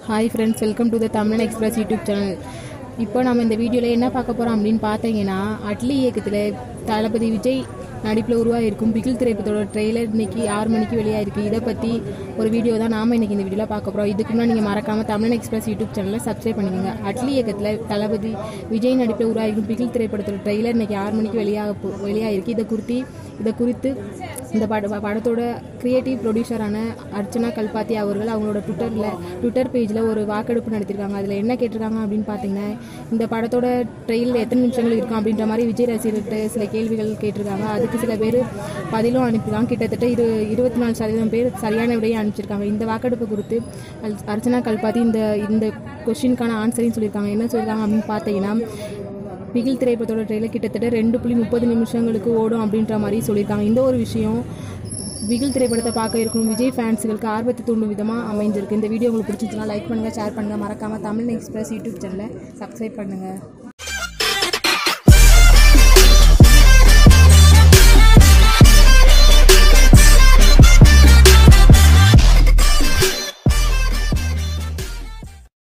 hi friends welcome to the Tamil express YouTube channel இப்போ நம்ம இந்த வீடியோவில் என்ன பார்க்க போகிறோம் அப்படின்னு பார்த்தீங்கன்னா அட்லி இயக்கத்தில் தளபதி விஜய் நடிப்பில் உருவாகிருக்கும் பிகில் திரைப்படத்தோட ட்ரெய்லர் இன்னைக்கு ஆறு மணிக்கு வெளியாயிருக்கு இதை பற்றி ஒரு வீடியோ தான் நாம இன்னைக்கு இந்த வீடியோவில் பார்க்க போகிறோம் இதுக்கு முன்னாடி நீங்கள் மறக்காமல் தமிழ் எக்ஸ்பிரஸ் யூடியூப் சேனலை சப்ஸ்கிரைப் பண்ணிக்கோங்க அட்லி இயக்கத்தில் தளபதி விஜய் நடிப்பில் உருவாகிருக்கும் பிகில் திரைப்படத்தோட ட்ரெய்லர் இன்னைக்கு ஆறு மணிக்கு வெளியாக போ- வெளியாயிருக்கு இதை குறித்து இதை குறித்து இந்த பட படத்தோட கிரியேட்டிவ் ப்ரொடியூசரான அர்ச்சனா கல்பாத்தி அவர்கள் அவங்களோட ட்விட்டரில் ட்விட்டர் பேஜில் ஒரு வாக்கெடுப்பு நடத்திருக்காங்க அதில் என்ன கேட்டிருக்காங்க அப்படின்னு பார்த்தீங்கன்னா இந்த படத்தோட ட்ரெயிலில் எத்தனை நிமிஷங்கள் இருக்கும் அப்படின்ற மாதிரி விஜய் ரசிகர்கிட்ட சில கேள்விகள் கேட்டிருக்காங்க அதுக்கு சில பேர் பதிலும் அனுப்பியிருக்காங்க கிட்டத்தட்ட இரு இருபத்தி நாலு சதவீதம் பேர் சரியான விடையை அனுப்பிச்சிருக்காங்க இந்த வாக்கெடுப்பு குறித்து அல்- அர்ச்சனா கல்பாத்தி இந்த இந்த கொஸ்டினுக்கான ஆன்சரையும் சொல்லியிருக்காங்க என்ன சொல்லியிருக்காங்க அப்படின்னு பார்த்தீங்கன்னா பிகில் திரைப்படத்தோட ட்ரெயிலர் கிட்டத்தட்ட ரெண்டு புள்ளி முப்பது நிமிஷங்களுக்கு ஓடும் அப்படின்ற மாதிரி சொல்லியிருக்காங்க இந்த ஒரு விஷயம் பிகில் திரைப்படத்தை பார்க்க இருக்கும் விஜய் ஃபேன்ஸுகளுக்கு ஆர்வத்தை தூண்டும் விதமாக அமைஞ்சிருக்கு இந்த வீடியோ உங்களுக்கு பிடிச்சிருந்துச்சுன்னா லைக் பண்ணுங்கள் ஷேர் பண்ணுங்கள் மறக்காமல் தமிழ் எக்ஸ்பிரஸ் யூடியூப் சேனலை சப்ஸ்கிரைப் பண்ணுங்கள்